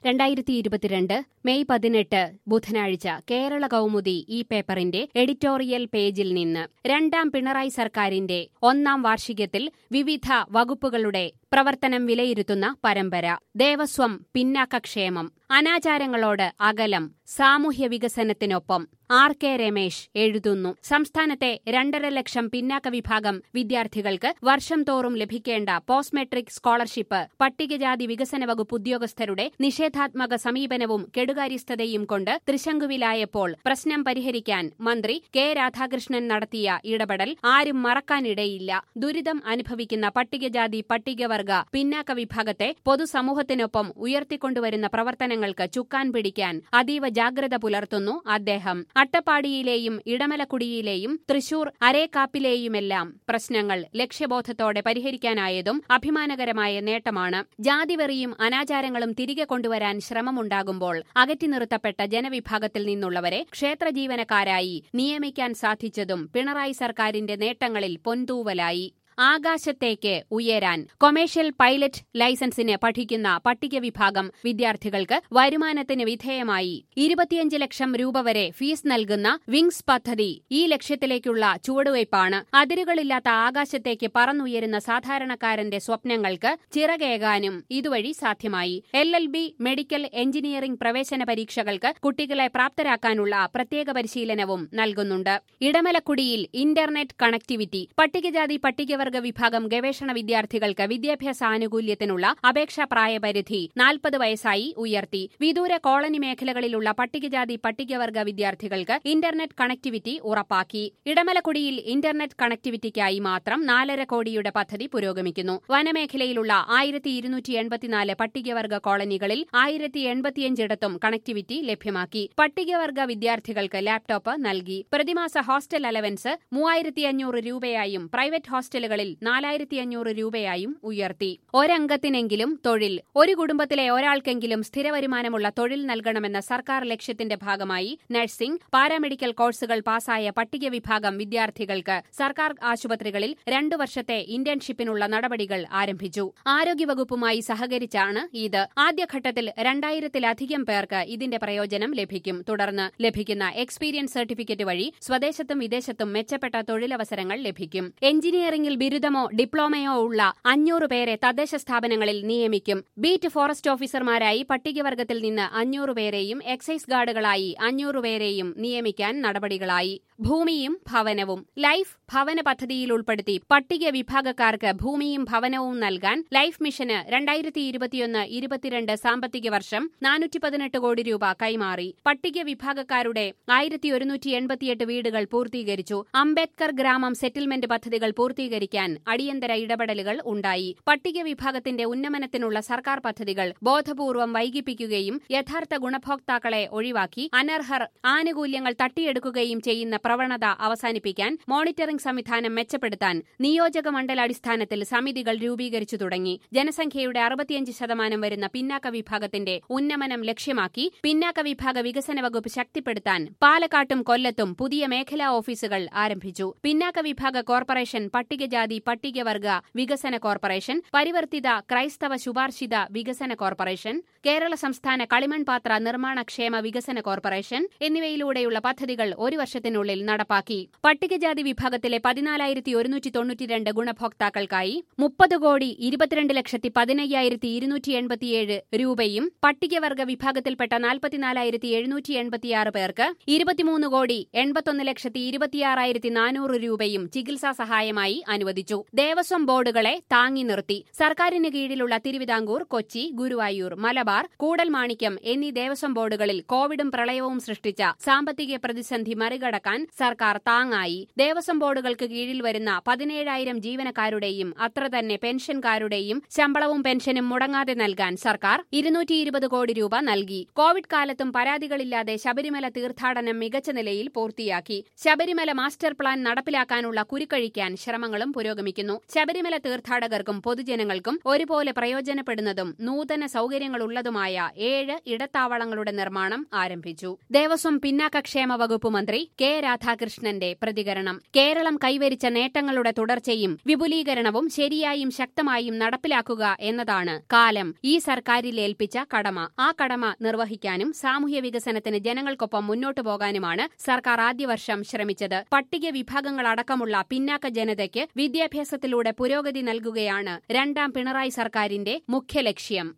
രണ്ടായിരത്തി ഇരുപത്തിരണ്ട് മെയ് പതിനെട്ട് ബുധനാഴ്ച കേരള കൗമുദി ഈ പേപ്പറിന്റെ എഡിറ്റോറിയൽ പേജിൽ നിന്ന് രണ്ടാം പിണറായി സർക്കാരിന്റെ ഒന്നാം വാർഷികത്തിൽ വിവിധ വകുപ്പുകളുടെ പ്രവർത്തനം വിലയിരുത്തുന്ന പരമ്പര ദേവസ്വം പിന്നാക്കക്ഷേമം അനാചാരങ്ങളോട് അകലം സാമൂഹ്യ വികസനത്തിനൊപ്പം ആർ കെ രമേശ് എഴുതുന്നു സംസ്ഥാനത്തെ രണ്ടര ലക്ഷം പിന്നാക്ക വിഭാഗം വിദ്യാർത്ഥികൾക്ക് വർഷം തോറും ലഭിക്കേണ്ട പോസ്റ്റ് മെട്രിക് സ്കോളർഷിപ്പ് പട്ടികജാതി വികസന വകുപ്പ് ഉദ്യോഗസ്ഥരുടെ നിഷേധാത്മക സമീപനവും കെടുകാര്യസ്ഥതയും കൊണ്ട് തൃശങ്കുവിലായപ്പോൾ പ്രശ്നം പരിഹരിക്കാൻ മന്ത്രി കെ രാധാകൃഷ്ണൻ നടത്തിയ ഇടപെടൽ ആരും മറക്കാനിടയില്ല ദുരിതം അനുഭവിക്കുന്ന പട്ടികജാതി പട്ടികവർഗ പിന്നാക്ക വിഭാഗത്തെ പൊതുസമൂഹത്തിനൊപ്പം ഉയർത്തിക്കൊണ്ടുവരുന്ന പ്രവർത്തനങ്ങൾക്ക് ചുക്കാൻ പിടിക്കാൻ അതീവ ജാഗ്രത പുലർത്തുന്നു അദ്ദേഹം അട്ടപ്പാടിയിലെയും ഇടമലക്കുടിയിലെയും തൃശൂർ അരേക്കാപ്പിലെയുമെല്ലാം പ്രശ്നങ്ങൾ ലക്ഷ്യബോധത്തോടെ പരിഹരിക്കാനായതും അഭിമാനകരമായ നേട്ടമാണ് ജാതിവെറിയും അനാചാരങ്ങളും തിരികെ കൊണ്ടുവരാൻ ശ്രമമുണ്ടാകുമ്പോൾ അകറ്റി നിർത്തപ്പെട്ട ജനവിഭാഗത്തിൽ നിന്നുള്ളവരെ ക്ഷേത്ര ജീവനക്കാരായി നിയമിക്കാൻ സാധിച്ചതും പിണറായി സർക്കാരിന്റെ നേട്ടങ്ങളിൽ പൊൻതൂവലായി ആകാശത്തേക്ക് ഉയരാൻ കൊമേഴ്ഷ്യൽ പൈലറ്റ് ലൈസൻസിന് പഠിക്കുന്ന പട്ടിക വിഭാഗം വിദ്യാർത്ഥികൾക്ക് വരുമാനത്തിന് വിധേയമായി ഇരുപത്തിയഞ്ച് ലക്ഷം രൂപ വരെ ഫീസ് നൽകുന്ന വിങ്സ് പദ്ധതി ഈ ലക്ഷ്യത്തിലേക്കുള്ള ചുവടുവയ്പാണ് അതിരുകളില്ലാത്ത ആകാശത്തേക്ക് പറന്നുയരുന്ന സാധാരണക്കാരന്റെ സ്വപ്നങ്ങൾക്ക് ചിറകേകാനും ഇതുവഴി സാധ്യമായി L L B medical engineering പ്രവേശന പരീക്ഷകൾക്ക് കുട്ടികളെ പ്രാപ്തരാക്കാനുള്ള പ്രത്യേക പരിശീലനവും നൽകുന്നുണ്ട് ഇടമലക്കുടിയിൽ ഇന്റർനെറ്റ് കണക്ടിവിറ്റി പട്ടികജാതി പട്ടികവർഗ വിഭാഗം ഗവേഷണ വിദ്യാർത്ഥികൾക്ക് വിദ്യാഭ്യാസ ആനുകൂല്യത്തിനുള്ള അപേക്ഷാ പ്രായപരിധി നാൽപ്പത് വയസ്സായി ഉയർത്തി വിദൂര കോളനി മേഖലകളിലുള്ള പട്ടികജാതി പട്ടികവർഗ വിദ്യാർത്ഥികൾക്ക് ഇന്റർനെറ്റ് കണക്ടിവിറ്റി ഉറപ്പാക്കി ഇടമലക്കുടിയിൽ ഇന്റർനെറ്റ് കണക്ടിവിറ്റിക്കായി മാത്രം നാലര കോടിയുടെ പദ്ധതി പുരോഗമിക്കുന്നു വനമേഖലയിലുള്ള ആയിരത്തി ഇരുന്നൂറ്റി എൺപത്തിനാല് പട്ടികവർഗ കോളനികളിൽ ആയിരത്തി എൺപത്തിയഞ്ചിടത്തും കണക്ടിവിറ്റി ലഭ്യമാക്കി പട്ടികവർഗ വിദ്യാർത്ഥികൾക്ക് ലാപ്ടോപ്പ് നൽകി പ്രതിമാസ ഹോസ്റ്റൽ അലവൻസ് മൂവായിരത്തി അഞ്ഞൂറ് രൂപയായും പ്രൈവറ്റ് ഹോസ്റ്റലുകളിൽ നാലായിരത്തി അഞ്ഞൂറ് രൂപയായും ഉയർത്തി ഒരംഗത്തിനെങ്കിലും തൊഴിൽ ഒരു കുടുംബത്തിലെ ഒരാൾക്കെങ്കിലും സ്ഥിര വരുമാനമുള്ള തൊഴിൽ നൽകണമെന്ന സർക്കാർ ലക്ഷ്യത്തിന്റെ ഭാഗമായി നഴ്സിംഗ് പാരാമെഡിക്കൽ കോഴ്സുകൾ പാസായ പട്ടിക വിഭാഗം വിദ്യാർത്ഥികൾക്ക് സർക്കാർ ആശുപത്രികളിൽ രണ്ടു വർഷത്തെ ഇന്റേൺഷിപ്പിനുള്ള നടപടികൾ ആരംഭിച്ചു ആരോഗ്യവകുപ്പുമായി സഹകരിച്ചാണ് ഇത് ആദ്യഘട്ടത്തിൽ രണ്ടായിരത്തിലധികം പേർക്ക് ഇതിന്റെ പ്രയോജനം ലഭിക്കും തുടർന്ന് ലഭിക്കുന്ന എക്സ്പീരിയൻസ് സർട്ടിഫിക്കറ്റ് വഴി സ്വദേശത്തും വിദേശത്തും മെച്ചപ്പെട്ട തൊഴിലവസരങ്ങൾ ലഭിക്കും എഞ്ചിനീയറിംഗിൽ ബിരുദമോ ഡിപ്ലോമയോ ഉള്ള അഞ്ഞൂറ് പേരെ തദ്ദേശ സ്ഥാപനങ്ങളിൽ നിയമിക്കും ബീറ്റ് ഫോറസ്റ്റ് ഓഫീസർമാരായി പട്ടികവർഗത്തിൽ നിന്ന് അഞ്ഞൂറ് പേരെയും എക്സൈസ് ഗാർഡുകളായി അഞ്ഞൂറ് പേരെയും നിയമിക്കാൻ നടപടികളായി ഭൂമിയും ഭവനവും ലൈഫ് ഭവന പദ്ധതിയിൽ ഉൾപ്പെടുത്തി പട്ടിക വിഭാഗക്കാർക്ക് ഭൂമിയും ഭവനവും നൽകാൻ ലൈഫ് മിഷന് രണ്ടായിരത്തി ഇരുപത്തിയൊന്ന് ഇരുപത്തിരണ്ട് സാമ്പത്തിക വർഷം നാനൂറ്റി പതിനെട്ട് കോടി രൂപ കൈമാറി പട്ടിക വിഭാഗക്കാരുടെ ആയിരത്തി ഒരുന്നൂറ്റി എൺപത്തിയെട്ട് വീടുകൾ പൂർത്തീകരിച്ചു അംബേദ്കർ ഗ്രാമം സെറ്റിൽമെന്റ് പദ്ധതികൾ പൂർത്തീകരിക്കാൻ അടിയന്തര ഇടപെടലുകൾ ഉണ്ടായി പട്ടിക വിഭാഗത്തിന്റെ ഉന്നമനത്തിനുള്ള സർക്കാർ പദ്ധതികൾ ബോധപൂർവം വൈകിപ്പിക്കുകയും യഥാർത്ഥ ഗുണഭോക്താക്കളെ ഒഴിവാക്കി അനർഹർ ആനുകൂല്യങ്ങൾ തട്ടിയെടുക്കുകയും ചെയ്യുന്ന പ്രവണത അവസാനിപ്പിക്കാൻ മോണിറ്ററിംഗ് സംവിധാനം മെച്ചപ്പെടുത്താൻ നിയോജക മണ്ഡലാടിസ്ഥാനത്തിൽ സമിതികൾ രൂപീകരിച്ചു തുടങ്ങി ജനസംഖ്യയുടെ അറുപത്തിയഞ്ച് ശതമാനം വരുന്ന പിന്നാക്ക വിഭാഗത്തിന്റെ ഉന്നമനം ലക്ഷ്യമാക്കി പിന്നാക്ക വിഭാഗ വികസന വകുപ്പ് ശക്തിപ്പെടുത്താൻ പാലക്കാട്ടും കൊല്ലത്തും പുതിയ മേഖലാ ഓഫീസുകൾ ആരംഭിച്ചു പിന്നാക്ക വിഭാഗ കോർപ്പറേഷൻ പട്ടികജാതി പട്ടികവർഗ വികസന കോർപ്പറേഷൻ പരിവർത്തിത ക്രൈസ്തവ ശുപാർശിത വികസന കോർപ്പറേഷൻ കേരള സംസ്ഥാന കളിമൺപാത്ര നിർമ്മാണ ക്ഷേമ വികസന കോർപ്പറേഷൻ എന്നിവയിലൂടെയുള്ള പദ്ധതികൾ ഒരു വർഷത്തിനുള്ളിൽ നടപ്പാക്കി പട്ടികജാതി വിഭാഗത്തിലെ പതിനാലായിരത്തി ഒരുന്നൂറ്റി തൊണ്ണൂറ്റിരണ്ട് ഗുണഭോക്താക്കൾക്കായി മുപ്പത് കോടി ഇരുപത്തിരണ്ട് ലക്ഷത്തി പതിനയ്യായിരത്തി ഇരുന്നൂറ്റി എൺപത്തിയേഴ് രൂപയും പട്ടികവർഗ വിഭാഗത്തിൽപ്പെട്ട നാൽപ്പത്തിനാലായിരത്തി എഴുന്നൂറ്റി എൺപത്തിയാറ് പേർക്ക് ഇരുപത്തിമൂന്ന് കോടി എൺപത്തൊന്ന് ലക്ഷത്തി ഇരുപത്തിയാറായിരത്തി നാനൂറ് രൂപയും ചികിത്സാ സഹായമായി അനുവദിച്ചു ദേവസ്വം ബോർഡുകളെ താങ്ങി നിർത്തി സർക്കാരിന് കീഴിലുള്ള തിരുവിതാംകൂർ കൊച്ചി ഗുരുവായൂർ മലബാർ കൂടൽമാണിക്യം എന്നീ ദേവസ്വം ബോർഡുകളിൽ കോവിഡും പ്രളയവും സൃഷ്ടിച്ച സാമ്പത്തിക പ്രതിസന്ധി മറികടക്കാൻ സർക്കാർ താങ്ങായി ദേവസ്വം ബോർഡുകൾക്ക് കീഴിൽ വരുന്ന പതിനേഴായിരം ജീവനക്കാരുടെയും അത്ര തന്നെ പെൻഷൻകാരുടെയും ശമ്പളവും പെൻഷനും മുടങ്ങാതെ നൽകാൻ സർക്കാർ ഇരുന്നൂറ്റി ഇരുപത് കോടി രൂപ നൽകി കോവിഡ് കാലത്തും പരാതികളില്ലാതെ ശബരിമല തീർത്ഥാടനം മികച്ച നിലയിൽ പൂർത്തിയാക്കി ശബരിമല മാസ്റ്റർ പ്ലാൻ നടപ്പിലാക്കാനുള്ള കുരുക്കഴിക്കാൻ ശ്രമങ്ങളും പുരോഗമിക്കുന്നു ശബരിമല തീർത്ഥാടകർക്കും പൊതുജനങ്ങൾക്കും ഒരുപോലെ പ്രയോജനപ്പെടുന്നതും നൂതന സൗകര്യങ്ങളുള്ളതുമായ ഏഴ് ഇടത്താവളങ്ങളുടെ നിർമ്മാണം ആരംഭിച്ചു ദേവസ്വം പിന്നാക്കക്ഷേമ വകുപ്പ് മന്ത്രി കെ രാധാകൃഷ്ണന്റെ പ്രതികരണം കേരളം കൈവരിച്ച നേട്ടങ്ങളുടെ തുടർച്ചയും വിപുലീകരണവും ശരിയായും ശക്തമായും നടപ്പിലാക്കുക എന്നതാണ് കാലം ഈ സർക്കാരിലേൽപ്പിച്ച കടമ ആ കടമ നിർവഹിക്കാനും സാമൂഹ്യ വികസനത്തിന് ജനങ്ങൾക്കൊപ്പം മുന്നോട്ടു പോകാനുമാണ് സർക്കാർ ആദ്യവർഷം ശ്രമിച്ചത് പട്ടിക വിഭാഗങ്ങളടക്കമുള്ള പിന്നാക്ക ജനതയ്ക്ക് വിദ്യാഭ്യാസത്തിലൂടെ പുരോഗതി നൽകുകയാണ് രണ്ടാം പിണറായി സർക്കാരിന്റെ മുഖ്യ ലക്ഷ്യം